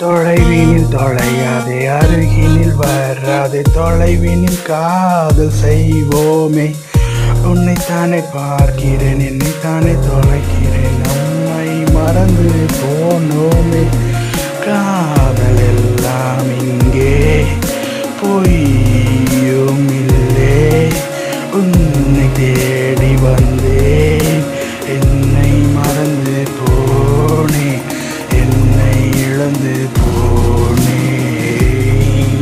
தொலைவினில் தொலையாதே அருகினில் வராதே தொலைவினில் காதல் செய்வோமே உன்னைத்தானே பார்க்கிறேன் என்னைத்தானே தொலைக்கிறேன் நம்மை மறந்து போனோமே காதல் எல்லாம் இங்கே பொய்யும் இல்லே உன்னை தேடி வந்தேன் என்னை மறந்து போனேன் என்னை இழந்து போனேன்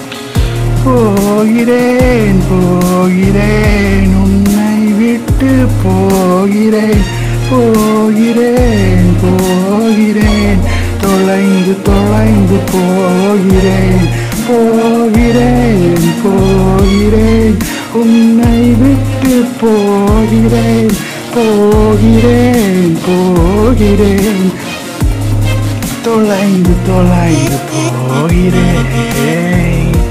போகிறேன் போகிறேன் உன்னை விட்டு போகிறேன் போகிறேன் போகிறேன் தொலைந்து தொலைந்து போகிறேன் போகிறேன் போகிறேன் உன்னை விட்டு போகிறேன் போகிறேன் போகிறேன் தொலைந்து தொலைந்து போகிறேன்